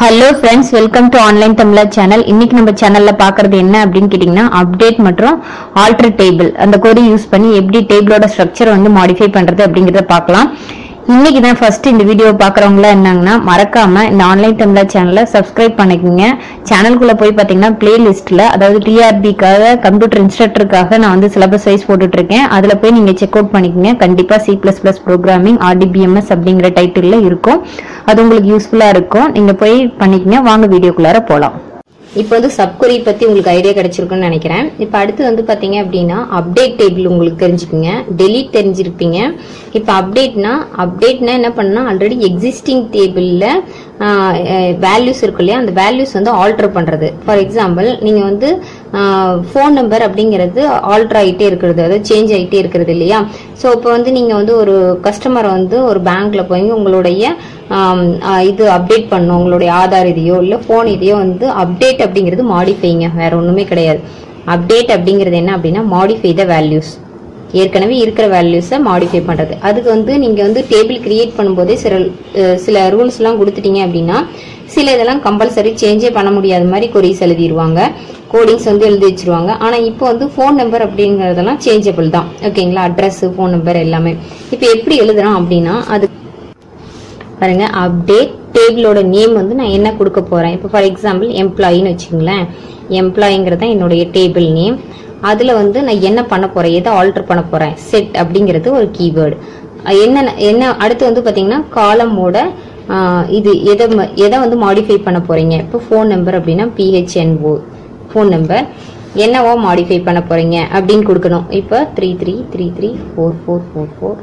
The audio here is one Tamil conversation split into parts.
hello friends welcome to online Tamizha channel இன்னைக்கு நம்ம சேனல்ல பாக்குறது என்ன அப்படின்னு கேட்டீங்கன்னா அப்டேட் மற்றும் ஆல்டர் டேபிள் அந்த கொரி யூஸ் பண்ணி எப்படி டேபிளோட ஸ்ட்ரக்சர் வந்து மாடிஃபை பண்றது அப்படிங்கறத பார்க்கலாம் இன்னைக்கு தான் ஃபர்ஸ்ட் இந்த வீடியோ பாக்குறவங்களா என்னங்கன்னா மறக்காம இந்த ஆன்லைன் தமிழா சேனலை சப்ஸ்கிரைப் பண்ணிக்கோங்க சேனலுக்குள்ள போய் பாத்தீங்கன்னா பிளேலிஸ்ட்ல அதாவது டிஆர்பிக்காக கம்ப்யூட்டர் இன்ஸ்ட்ரக்டருக்காக நான் வந்து சிலபஸ் வைஸ் போட்டுட்டு இருக்கேன் அதுல போய் நீங்க செக் அவுட் பண்ணிக்கோங்க கண்டிப்பா C plus plus programming RDBMS அப்படிங்கிற டைட்டில்ல இருக்கும் அது உங்களுக்கு யூஸ்ஃபுல்லா இருக்கும் நீங்க போய் பண்ணிக்கங்க வாங்க வீடியோக்குள்ளார போலாம் இப்போ வந்து சப்கொரி பத்தி உங்களுக்கு ஐடியா கிடைச்சிருக்கும்னு நினைக்கிறேன் இப்போ அடுத்து வந்து பாத்தீங்க அப்படின்னா அப்டேட் டேபிள் உங்களுக்கு தெரிஞ்சுக்குங்க டெலீட் தெரிஞ்சிருப்பீங்க இப்போ அப்டேட்னா அப்டேட்னா என்ன பண்ணா ஆல்ரெடி எக்ஸிஸ்டிங் டேபிள்ல வேல்யூஸ் இருக்கு இல்லையா அந்த வேல்யூஸ் வந்து ஆல்டர் பண்றது ஃபார் எக்ஸாம்பிள் நீங்க வந்து ஃபோன் நம்பர் அப்படிங்கிறது ஆல்டர் ஆகிட்டே இருக்கிறது அதாவது சேஞ்ச் ஆகிட்டே இருக்கிறது இல்லையா ஸோ இப்போ வந்து நீங்க வந்து ஒரு கஸ்டமரை வந்து ஒரு பேங்க்ல போய் உங்களுடைய ஆம், ஆ, இது அப்டேட் பண்ணும் உங்களுடைய ஆதார் இதையோ இல்லை ஃபோன் இதையோ வந்து அப்டேட் அப்படிங்கிறது மாடிஃபைங்க வேற ஒண்ணுமே கிடையாது அப்டேட் அப்படிங்கிறது என்ன அப்படின்னா மாடிஃபை த வேல்யூஸ் ஏற்கனவே இருக்கிற வேல்யூஸை மாடிஃபை பண்றது அதுக்கு வந்து நீங்க வந்து டேபிள் கிரியேட் பண்ணும்போதே சில அஹ், சில ரூல்ஸ் எல்லாம் கொடுத்துட்டீங்க அப்படின்னா சில இதெல்லாம் கம்பல்சரி சேஞ்சே பண்ண முடியாத மாதிரி கொரிஸ் எழுதிடுவாங்க கோடிங்ஸ் வந்து எழுதி வச்சிருவாங்க ஆனா இப்போ வந்து ஃபோன் நம்பர் அப்படிங்கறதெல்லாம் சேஞ்சபிள் தான் ஓகேங்களா அட்ரஸ் ஃபோன் நம்பர் எல்லாமே இப்போ எப்படி எழுதுறோம் அப்படின்னா அது பாருங்க அப்டேட் டேபிளோட நேம் வந்து நான் என்ன கொடுக்க போறேன் இப்போ ஃபார் எக்ஸாம்பிள் எம்ப்ளாயின்னு வச்சுங்களேன் எம்ப்ளாயிங்கிறது என்னுடைய டேபிள் நேம் அதுல வந்து நான் என்ன பண்ண போறேன் எதை ஆல்டர் பண்ண போறேன் செட் அப்படிங்கிறது ஒரு கீவேர்டு என்ன என்ன அடுத்து வந்து பாத்தீங்கன்னா காலமோட இது எதை ம- எதை வந்து மாடிஃபை பண்ண போறீங்க இப்போ ஃபோன் நம்பர் அப்படின்னா பிஹெச்என்ஓ ஃபோன் நம்பர் என்னவோ மாடிஃபை பண்ண போறீங்க அப்படின்னு கொடுக்கணும் இப்போ three three three three four four four four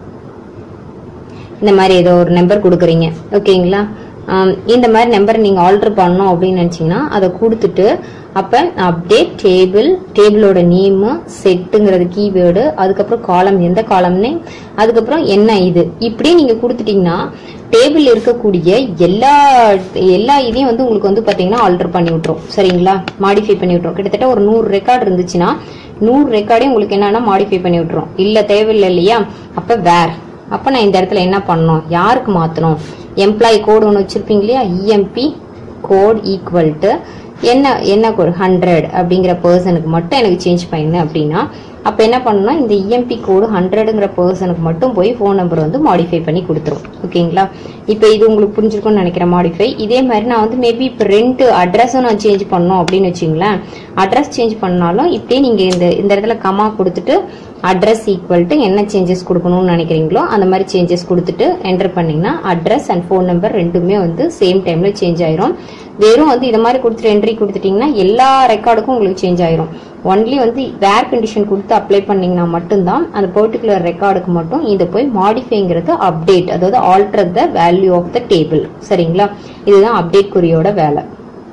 இந்த மாதிரி ஏதோ ஒரு நம்பர் கொடுக்குறீங்க ஓகேங்களா ஆம், இந்த மாதிரி நம்பர் நீங்க ஆல்டர் பண்ணணும் அப்படின்னு நினைச்சீங்கன்னா அதை கொடுத்துட்டு அப்ப அப்டேட் டேபிள் டேபிளோட நேம் செட்டுங்கிறது கீவேர்டு அதுக்கப்புறம் காலம் எந்த காலம்னு அதுக்கப்புறம் என்ன இது இப்படி நீங்க கொடுத்துட்டீங்கன்னா டேபிள் இருக்கக்கூடிய எல்லா எல்லா இதையும் வந்து உங்களுக்கு வந்து பாத்தீங்கன்னா ஆல்டர் பண்ணி விட்டுரும் சரிங்களா மாடிஃபை பண்ணி விட்டுரும் கிட்டத்தட்ட ஒரு நூறு ரெக்கார்டு இருந்துச்சுன்னா நூறு ரெக்கார்டையும் உங்களுக்கு என்னன்னா மாடிஃபை பண்ணி விட்டுரும் இல்ல தேவையில்லை இல்லையா அப்ப வேர் அப்ப நான் இந்த இடத்துல என்ன பண்ணணும் யாருக்கு மாத்தணும் எம்ப்ளாயி கோடு ஒன்று வச்சிருப்பீங்க இல்லையா இஎம்பி கோட் ஈக்குவல் டு என்ன என்ன கோட் ஹண்ட்ரட் அப்படிங்கிற பர்சனுக்கு மட்டும் எனக்கு சேஞ்ச் பண்ணு அப்படின்னா அப்ப என்ன பண்ணணும்னா இந்த இஎம்பி கோடு ஹண்ட்ரடுங்கிற பர்சனுக்கு மட்டும் போய் ஃபோன் நம்பர் வந்து மாடிஃபை பண்ணி கொடுத்துரும் ஓகேங்களா இப்போ இது உங்களுக்கு புரிஞ்சிருக்கும்னு நினைக்கிறேன் மாடிஃபை இதே மாதிரி நான் வந்து மேபி இப்போ ரெண்ட் அட்ரஸும் நான் சேஞ்ச் பண்ணணும் அப்படின்னு வச்சுங்களேன் அட்ரஸ் சேஞ்ச் பண்ணாலும் இப்படியே நீங்க இந்த இந்த இடத்துல கமா கொடுத்துட்டு அட்ரஸ் ஈக்குவல் டு என்ன சேஞ்சஸ் கொடுக்கணும்னு நினைக்கிறீங்களோ அந்த மாதிரி சேஞ்சஸ் கொடுத்துட்டு என்டர் பண்ணீங்கன்னா அட்ரஸ் அண்ட் ஃபோன் நம்பர் ரெண்டுமே வந்து சேம் டைம்ல சேஞ்ச் ஆயிரும் வெறும் வந்து இது மாதிரி கொடுத்துட்டு என்ட்ரி கொடுத்துட்டீங்கன்னா எல்லா ரெக்கார்டுக்கும் உங்களுக்கு சேஞ்ச் ஆயிரும் ஒன்லி வந்து வேர் கண்டிஷன் கொடுத்து அப்ளை பண்ணீங்கன்னா மட்டும்தான் அந்த பர்டிகுலர் ரெக்கார்டுக்கு மட்டும் இதை போய் மாடிஃபைங்கிறது அப்டேட் அதாவது alter the value of the table சரிங்களா இதுதான் அப்டேட் குறியோட வேலை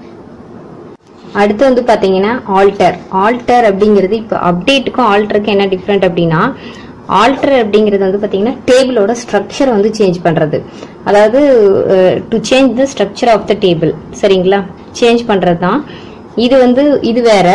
அடுத்து வந்து பாத்தீங்கன்னா ஆல்டர் ஆல்டர் அப்படிங்கிறது இப்போ அப்டேட்டுக்கும் ஆல்டருக்கும் என்ன டிஃப்ரெண்ட் அப்படின்னா ஆல்டர் அப்படிங்கிறது வந்து பாத்தீங்கன்னா டேபிளோட ஸ்ட்ரக்சர் வந்து சேஞ்ச் பண்றது அதாவது to change the structure of the table சரிங்களா சேஞ்ச் பண்றது தான் இது வந்து இது வேற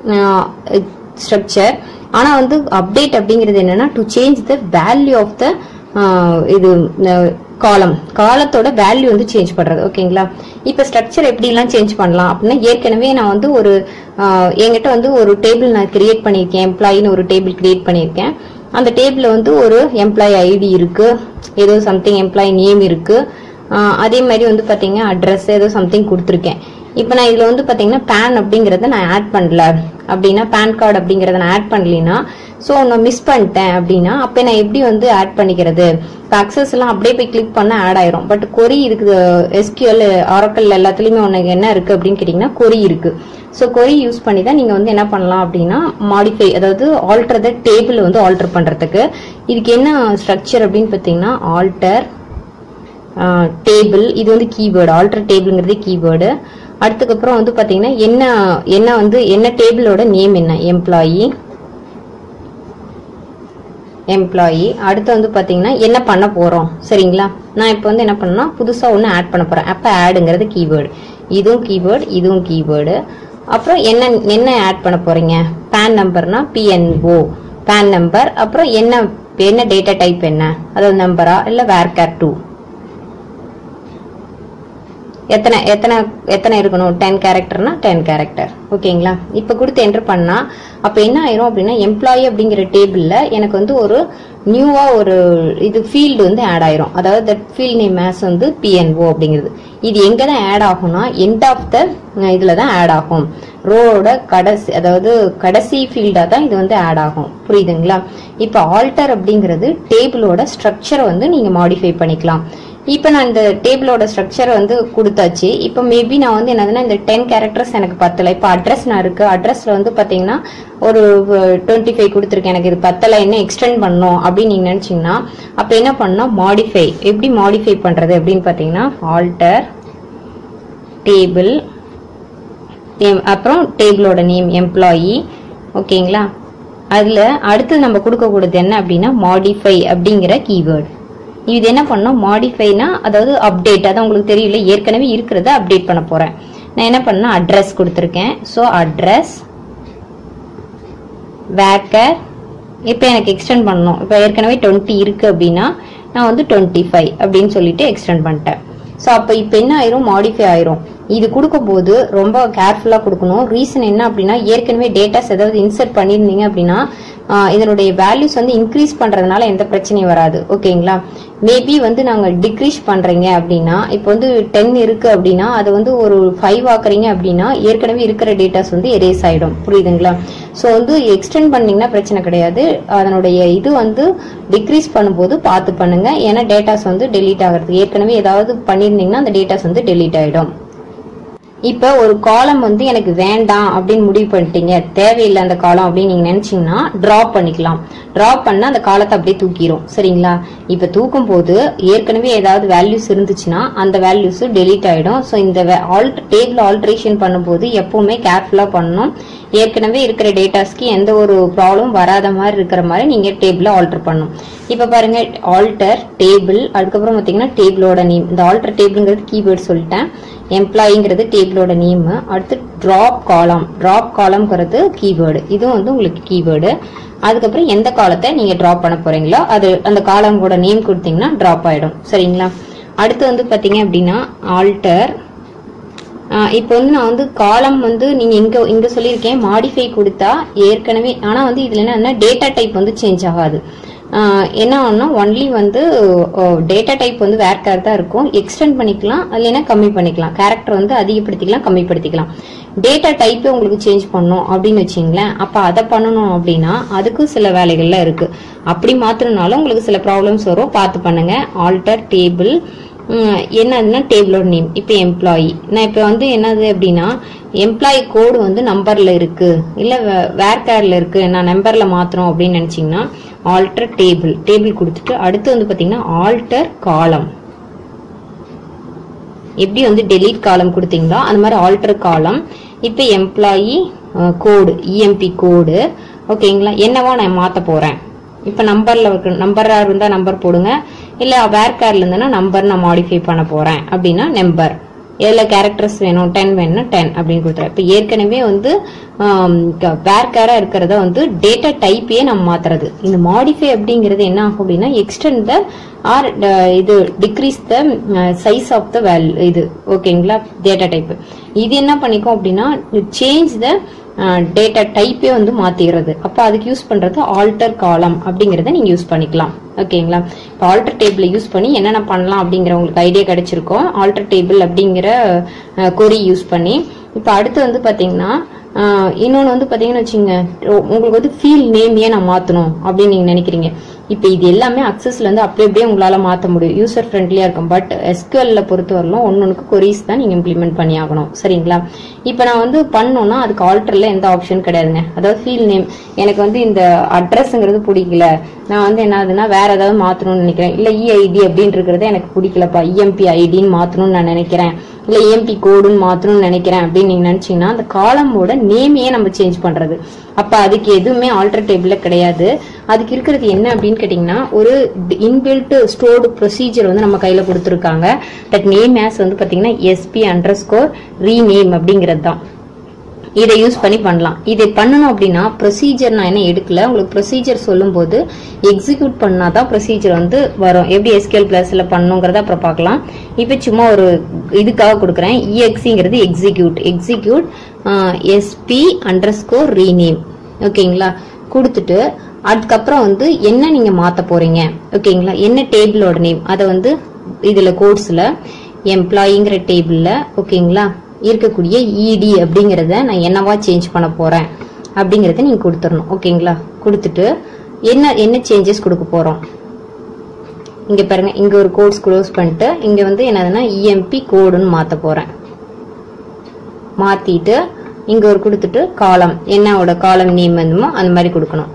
ஸ்ட்ரக்சர் ஆனா வந்து அப்டேட் அப்படிங்கிறது என்னன்னா to change the value of the இது காலம் காலத்தோட வேல்யூ வந்து சேஞ்ச் பண்றது ஓகேங்களா இப்ப ஸ்ட்ரக்சர் எப்படி எல்லாம் சேஞ்ச் பண்ணலாம் அப்படின்னா ஏற்கனவே நான் வந்து ஒரு ஆஹ், என்கிட்ட வந்து ஒரு டேபிள் நான் கிரியேட் பண்ணியிருக்கேன் எம்ப்ளாயின்னு ஒரு டேபிள் கிரியேட் பண்ணியிருக்கேன் அந்த டேபிள்ல வந்து ஒரு எம்ப்ளாயி ஐடி இருக்கு ஏதோ சம்திங் எம்ப்ளாயி நேம் இருக்கு ஆஹ், அதே மாதிரி வந்து பாத்தீங்க அட்ரஸ் ஏதோ சம்திங் கொடுத்துருக்கேன் இப்போ நான் இதுல வந்து பாத்தீங்கன்னா பேன் அப்படிங்கறத நான் ஆட் பண்ணல அப்படின்னா பேன் கார்டு அப்படிங்கறத நான் ஆட் பண்ணலைன்னா ஸோ நான் மிஸ் பண்ணிட்டேன் அப்படின்னா அப்போ நான் எப்படி வந்து ஆட் பண்ணிக்கிறது இப்போ அக்சஸ் எல்லாம் அப்படியே போய் கிளிக் பண்ண ஆட் ஆயிரும் பட் கொரி இருக்குது எஸ்கியூஎல் ஆரக்கல் எல்லாத்துலயுமே உனக்கு என்ன இருக்கு அப்படின்னு கேட்டிங்கன்னா கொரி இருக்கு ஸோ கொரி யூஸ் பண்ணி தான் நீங்க வந்து என்ன பண்ணலாம் அப்படின்னா மாடிஃபை அதாவது ஆல்டர் த டேபிள் வந்து ஆல்டர் பண்றதுக்கு இதுக்கு என்ன ஸ்ட்ரக்சர் அப்படின்னு பார்த்தீங்கன்னா ஆல்டர் டேபிள் இது வந்து கீவேர்டு ஆல்டர் டேபிள்ங்கிறது கீவேர்டு அடுத்துக்கப்புறம் வந்து பாத்தீங்கன்னா என்ன என்ன வந்து என்ன டேபிளோட நேம் என்ன எம்ப்ளாயி எம்ப்ளாயி அடுத்து வந்து பாத்தீங்கன்னா என்ன பண்ண போறோம் சரிங்களா நான் இப்போ வந்து என்ன பண்ணேன்னா புதுசா ஒன்று ஆட் பண்ண போறேன் அப்ப ஆடுங்கிறது கீவேர்டு இதுவும் கீவேர்டு இதுவும் கீவேர்டு அப்புறம் என்ன என்ன ஆட் பண்ண போறீங்க பேன் நம்பர்னா பிஎன்ஓ பேன் நம்பர் அப்புறம் என்ன என்ன டேட்டா டைப் என்ன அதாவது நம்பரா இல்ல வேர்கேர் டூ எத்தனை எத்தனை எத்தனை இருக்கணும் டென் கேரக்டர்னா டென் கேரக்டர் ஓகேங்களா இப்போ கொடுத்து என்டர் பண்ணா அப்போ என்ன ஆயிரும் அப்படின்னா எம்ப்ளாயி அப்படிங்கிற டேபிள்ல எனக்கு வந்து ஒரு நியூவா ஒரு இது ஃபீல்டு வந்து ஆட் ஆயிரும் அதாவது தட் ஃபீல்ட் நேம் மேஸ் வந்து பிஎன்ஓ அப்படிங்கிறது இது எங்க தான் ஆட் ஆகும்னா எண்ட் ஆஃப் த இதுல தான் ஆட் ஆகும் ரோட கடைசி அதாவது கடைசி ஃபீல்டா தான் இது வந்து ஆட் ஆகும் புரியுதுங்களா இப்போ ஆல்டர் அப்படிங்கிறது டேபிளோட ஸ்ட்ரக்சரை வந்து நீங்க மாடிஃபை பண்ணிக்கலாம் இப்போ நான் இந்த டேபிளோட ஸ்ட்ரக்சர் வந்து கொடுத்தாச்சு இப்போ மேபி நான் வந்து என்னதுன்னா இந்த டென் கேரக்டர்ஸ் எனக்கு பத்தலை இப்போ அட்ரஸ் நான் இருக்கு அட்ரஸ்ல வந்து பாத்தீங்கன்னா ஒரு டுவெண்ட்டி ஃபைவ் கொடுத்துருக்கேன் எனக்கு இது பத்தலை என்ன எக்ஸ்டெண்ட் பண்ணணும் அப்படின்னு நீங்க நினைச்சீங்கன்னா அப்போ என்ன பண்ணணும் மாடிஃபை எப்படி மாடிஃபை பண்றது அப்படின்னு பாத்தீங்கன்னா ஆல்டர் டேபிள் அப்புறம் டேபிளோட நேம் எம்ப்ளாயி ஓகேங்களா அதுல அடுத்து நம்ம கொடுக்கக்கூடியது என்ன அப்படின்னா மாடிஃபை அப்படிங்கிற கீவேர்டு இது என்ன பண்ணோம் மாடிஃபைனா அதாவது அப்டேட் அதான் உங்களுக்கு தெரியல ஏற்கனவே இருக்கிறத அப்டேட் பண்ண போறேன் நான் என்ன பண்ணா அட்ரஸ் கொடுத்துருக்கேன் ஸோ அட்ரஸ் வேக்கர் இப்போ எனக்கு எக்ஸ்டெண்ட் பண்ணணும் இப்போ ஏற்கனவே டுவெண்ட்டி இருக்கு அப்படின்னா நான் வந்து டுவெண்ட்டி ஃபைவ் அப்படின்னு சொல்லிட்டு எக்ஸ்டெண்ட் பண்ணிட்டேன் ஸோ அப்போ இப்போ என்ன ஆயிரும் மாடிஃபை ஆயிரும் இது கொடுக்கும்போது ரொம்ப கேர்ஃபுல்லாக கொடுக்கணும் ரீசன் என்ன அப்படின்னா ஏற்கனவே டேட்டாஸ் ஏதாவது இன்சர்ட் பண்ணியிருந்தீங்க அப்படின்னா ஆஹ் இதனுடைய வேல்யூஸ் வந்து இன்க்ரீஸ் பண்றதுனால எந்த பிரச்சனையும் வராது ஓகேங்களா மேபி வந்து நாங்க டிக்ரீஸ் பண்றீங்க அப்படின்னா இப்போ வந்து டென் இருக்கு அப்படின்னா அது வந்து ஒரு ஃபைவ் ஆக்குறீங்க அப்படின்னா ஏற்கனவே இருக்கிற டேட்டாஸ் வந்து எரேஸ் ஆயிடும் புரியுதுங்களா ஸோ வந்து எக்ஸ்டெண்ட் பண்ணீங்கன்னா பிரச்சனை கிடையாது அதனுடைய இது வந்து டிக்ரீஸ் பண்ணும்போது பார்த்து பண்ணுங்க ஏன்னா டேட்டாஸ் வந்து டெலீட் ஆகிறது ஏற்கனவே ஏதாவது பண்ணியிருந்தீங்கன்னா அந்த டேட்டாஸ் வந்து டெலீட் ஆயிடும் இப்போ ஒரு காலம் வந்து எனக்கு வேண்டாம் அப்படின்னு முடிவு பண்ணிட்டீங்க தேவையில்லை அந்த காலம் அப்படின்னு நீங்க நினைச்சீங்கன்னா டிராப் பண்ணிக்கலாம் டிராப் பண்ணா அந்த காலத்தை அப்படியே தூக்கிரும் சரிங்களா இப்போ தூக்கும் போது ஏற்கனவே ஏதாவது வேல்யூஸ் இருந்துச்சுன்னா அந்த வேல்யூஸ் டெலீட் ஆயிடும் ஸோ இந்த ஆல்ட் டேபிள் ஆல்ட்ரேஷன் பண்ணும்போது எப்பவுமே கேர்ஃபுல்லா பண்ணணும் ஏற்கனவே இருக்கிற டேட்டாஸ்க்கு எந்த ஒரு ப்ராப்ளம் வராத மாதிரி இருக்கிற மாதிரி நீங்க டேபிள ஆல்டர் பண்ணணும் இப்போ பாருங்க ஆல்டர் டேபிள் அதுக்கப்புறம் பார்த்தீங்கன்னா டேபிளோட நேம் இந்த ஆல்டர் டேபிள்ங்கிறது கீவேர்ட் சொல்லிட்டேன் எம்ப்ளாயிங்கிறது டேபிளோட நேம் அடுத்து ட்ராப் காலம் ட்ராப் காலம்ங்கிறது கீவேர்டு இதுவும் வந்து உங்களுக்கு கீவேர்டு அதுக்கப்புறம் எந்த காலத்தை நீங்க ட்ராப் பண்ண போறீங்களோ அது அந்த காலங்கோட நேம் கொடுத்தீங்கன்னா ட்ராப் ஆயிடும் சரிங்களா அடுத்து வந்து பாத்தீங்க அப்படின்னா ஆல்டர் இப்போ வந்து நான் வந்து காலம் வந்து நீங்க இங்க இங்க சொல்லியிருக்கேன் மாடிஃபை கொடுத்தா ஏற்கனவே ஆனா வந்து இதுல என்ன டேட்டா டைப் வந்து சேஞ்ச் ஆகாது ஆஹ் என்ன ஆகும்னா ஒன்லி வந்து டேட்டா டைப் வந்து வேற கேர் தான் இருக்கும் எக்ஸ்டெண்ட் பண்ணிக்கலாம் இல்லைன்னா கம்மி பண்ணிக்கலாம் கேரக்டர் வந்து அதிகப்படுத்திக்கலாம் கம்மிப்படுத்திக்கலாம் டேட்டா டைப்பே உங்களுக்கு சேஞ்ச் பண்ணணும் அப்படின்னு வச்சிங்களேன் அப்ப அதை பண்ணணும் அப்படின்னா அதுக்கும் சில வேலைகள்லாம் இருக்கு அப்படி மாத்திரனாலும் உங்களுக்கு சில ப்ராப்ளம்ஸ் வரும் பார்த்து பண்ணுங்க ஆல்டர் டேபிள் என்னதுன்னா டேபிளோட நேம் இப்போ எம்ப்ளாயி நான் இப்போ வந்து என்னது அப்படின்னா எம்ப்ளாயி கோடு வந்து நம்பர்ல இருக்கு இல்ல வேர் கேர்ல இருக்கு நான் நம்பர்ல மாத்தணும் அப்படின்னு நினைச்சீங்கன்னா ஆல்டர் டேபிள் டேபிள் கொடுத்துட்டு அடுத்து வந்து பாத்தீங்கன்னா ஆல்டர் காலம் எப்படி வந்து டெலீட் காலம் கொடுத்தீங்களோ அந்த மாதிரி ஆல்டர் காலம் இப்போ எம்ப்ளாயி கோடு இஎம்பி கோடு ஓகேங்களா என்னவா நான் மாத்த போறேன் இப்போ நம்பர்ல இருக்கு நம்பரா இருந்தா நம்பர் போடுங்க இல்ல வேர் கேர்ல இருந்தனா நம்பர் நான் மாடிஃபை பண்ண போறேன் அப்படின்னா நம்பர் எதுல கேரக்டர்ஸ் வேணும் டென் வேணும்னா டென் அப்படின்னு கொடுத்துறேன் இப்போ ஏற்கனவே வந்து வேர் கேரா இருக்கிறத வந்து டேட்டா டைப்பே நம்ம மாத்துறது இந்த மாடிஃபை அப்படிங்கிறது என்ன ஆகும் அப்படின்னா எக்ஸ்டெண்ட் த ஆர் இது decrease the size of the value இது ஓகேங்களா டேட்டா டைப் இது என்ன பண்ணிக்கும் அப்படின்னா சேஞ்ச் த டேட்டா டைப்பே வந்து மாத்திடுறது அப்போ அதுக்கு யூஸ் பண்றது ஆல்டர் காலம் அப்படிங்கறத நீங்க யூஸ் பண்ணிக்கலாம் ஓகேங்களா இப்போ ஆல்டர் டேபிள் யூஸ் பண்ணி என்னென்ன பண்ணலாம் அப்படிங்கிற உங்களுக்கு ஐடியா கிடைச்சிருக்கோம் ஆல்டர் டேபிள் அப்படிங்கிற கொரி யூஸ் பண்ணி இப்போ அடுத்து வந்து பாத்தீங்கன்னா இன்னொன்று வந்து பார்த்தீங்கன்னு வச்சுங்க உங்களுக்கு வந்து ஃபீல் நேம் ஏன் நான் மாற்றணும் அப்படின்னு நீங்கள் நினைக்கிறீங்க இப்போ இது எல்லாமே அக்சஸ்ல இருந்து அப்படியே அப்படியே உங்களால மாற்ற முடியும் யூசர் ஃப்ரெண்ட்லியா இருக்கும் பட் எஸ்கியூஎல்ல பொறுத்தவரையிலும் ஒன்னொன்னுக்கு கொரிஸ் தான் நீங்க இம்ப்ளிமெண்ட் பண்ணி ஆகணும் சரிங்களா இப்போ நான் வந்து பண்ணோம்னா அதுக்கு ஆல்டர்ல எந்த ஆப்ஷன் கிடையாதுங்க அதாவது ஃபீல் நேம் எனக்கு வந்து இந்த அட்ரஸ்ங்கிறது பிடிக்கல நான் வந்து என்ன ஆகுதுன்னா வேற ஏதாவது மாத்தணும்னு நினைக்கிறேன் இல்ல இஐடி அப்படின்னு இருக்கிறது எனக்கு பிடிக்கலப்பா இஎம்பி ஐடின்னு மாத்தணும்னு நான் நினைக்கிறேன் இல்ல இஎம்பி கோடுன்னு மாத்தணும்னு நினைக்கிறேன் அப்படின்னு நீங்க நினைச்சீங்கன்னா அந்த காலமோட நேமையே நம்ம சேஞ்ச் பண்றது அப்ப அதுக்கு எதுவுமே ஆல்டர் டேபிள்ல கிடையாது அதுக்கு இருக்கிறது என்ன அப்படின்னு கேட்டீங்கன்னா ஒரு இன்பில்ட் ஸ்டோர்டு ப்ரொசீஜர் வந்து நம்ம கையில கொடுத்துருக்காங்க தட் நேம் ஆஸ் வந்து பாத்தீங்கன்னா எஸ்பி அண்டர் ஸ்கோர் ரீநேம் அப்படிங்கிறது தான் இதை யூஸ் பண்ணி பண்ணலாம் இதை பண்ணணும் அப்படின்னா ப்ரொசீஜர் நான் என்ன எடுக்கல உங்களுக்கு ப்ரொசீஜர் சொல்லும்போது எக்ஸிக்யூட் பண்ணாதான் ப்ரொசீஜர் வந்து வரும் எப்படி எஸ்கேல் பிளஸ்ல பண்ணுங்கிறத அப்புறம் பார்க்கலாம் இப்போ சும்மா ஒரு இதுக்காக கொடுக்குறேன் இஎக்ஸிங்கிறது execute execute SP underscore rename ஓகேங்களா கொடுத்துட்டு அதுக்கப்புறம் வந்து என்ன நீங்க மாத்த போறீங்க ஓகேங்களா என்ன டேபிளோட நேம் அதை வந்து இதுல கோட்ஸ்ல எம்ப்ளாயிங்கிற டேபிள்ல ஓகேங்களா இருக்கக்கூடிய இடி அப்படிங்கறத நான் என்னவா சேஞ்ச் பண்ண போறேன் அப்படிங்கறத நீங்க கொடுத்துடணும் ஓகேங்களா கொடுத்துட்டு என்ன என்ன சேஞ்சஸ் கொடுக்க போறோம் இங்க பாருங்க இங்க ஒரு கோட்ஸ் க்ளோஸ் பண்ணிட்டு இங்க வந்து என்னதுன்னா இஎம்பி கோடுன்னு மாத்த போறேன் மாத்திட்டு இங்க ஒரு கொடுத்துட்டு காலம் என்னோட காலம் நேம் வந்துமோ அந்த மாதிரி கொடுக்கணும்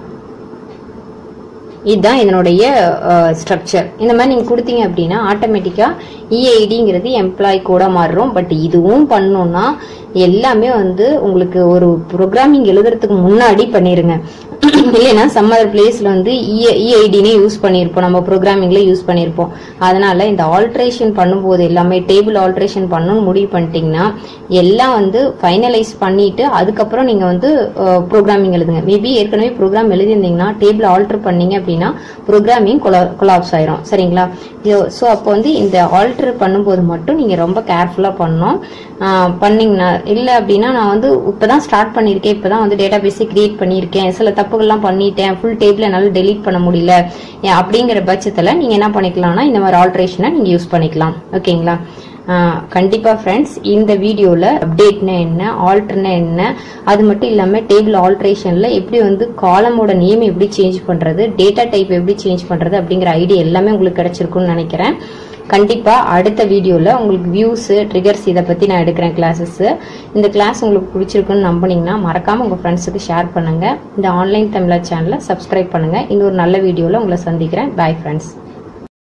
இதுதான் இதனுடைய ஸ்ட்ரக்சர் இந்த மாதிரி நீங்க கொடுத்தீங்க அப்படின்னா ஆட்டோமேட்டிக்கா இஐடிங்கிறது எம்ப்ளாய் கூட மாறும் பட் இதுவும் பண்ணணும்னா எல்லாமே வந்து உங்களுக்கு ஒரு ப்ரோக்ராமிங் எழுதுறதுக்கு முன்னாடி பண்ணிருங்க இல்லைன்னா சம் அதர் பிளேஸ்ல வந்து இஐடினே யூஸ் பண்ணியிருப்போம் நம்ம ப்ரோக்ராமிங்ல யூஸ் பண்ணியிருப்போம் அதனால இந்த ஆல்ட்ரேஷன் பண்ணும்போது எல்லாமே டேபிள் ஆல்ட்ரேஷன் பண்ணணும்னு முடிவு பண்ணிட்டீங்கன்னா எல்லாம் வந்து ஃபைனலைஸ் பண்ணிட்டு அதுக்கப்புறம் நீங்க வந்து ப்ரோக்ராமிங் எழுதுங்க மேபி ஏற்கனவே ப்ரோக்ராம் எழுதியிருந்தீங்கன்னா டேபிள் ஆல்டர் பண்ணீங்க அப்படின்னா ப்ரோக்ராமிங் கொலாப்ஸ் ஆயிரும் சரிங்களா ஸோ அப்போ வந்து இந்த ஆல்டர் பண்ணும்போது மட்டும் நீங்க ரொம்ப கேர்ஃபுல்லா பண்ணணும் ஆஹ் பண்ணீங்கன்னா இல்லை அப்படின்னா நான் வந்து இப்பதான் ஸ்டார்ட் பண்ணியிருக்கேன் இப்பதான் வந்து டேட்டா பேஸை கிரியேட் பண்ணியிருக்கேன் சில தப்புகள்லாம் பண்ணிட்டேன் ஃபுல் டேபிள் என்னால் டெலீட் பண்ண முடியல ஏன் அப்படிங்கிற பட்சத்தில் நீங்க என்ன பண்ணிக்கலாம்னா இந்த மாதிரி ஆல்ட்ரேஷனை நீங்க யூஸ் பண்ணிக்கலாம் ஓகேங்களா ஆஹ் கண்டிப்பா ஃப்ரெண்ட்ஸ் இந்த வீடியோல அப்டேட்னா என்ன ஆல்டர்னா என்ன அது மட்டும் இல்லாம டேபிள் ஆல்ட்ரேஷன்ல எப்படி வந்து காலமோட நேம் எப்படி சேஞ்ச் பண்றது டேட்டா டைப் எப்படி சேஞ்ச் பண்றது அப்படிங்கிற ஐடியா எல்லாமே உங்களுக்கு கிடைச்சிருக்கும்னு நினைக்கிறேன் கண்டிப்பா அடுத்த வீடியோல உங்களுக்கு வியூஸ் ட்ரிகர்ஸ் இதை பத்தி நான் எடுக்கிறேன் கிளாஸஸ் இந்த கிளாஸ் உங்களுக்கு பிடிச்சிருக்குன்னு நம்பினீங்கன்னா மறக்காம உங்க ஃப்ரெண்ட்ஸுக்கு ஷேர் பண்ணுங்க இந்த ஆன்லைன் தமிழா சேனலை சப்ஸ்கிரைப் பண்ணுங்க இன்னொரு நல்ல வீடியோல உங்களை சந்திக்கிறேன் பை ஃப்ரெண்ட்ஸ்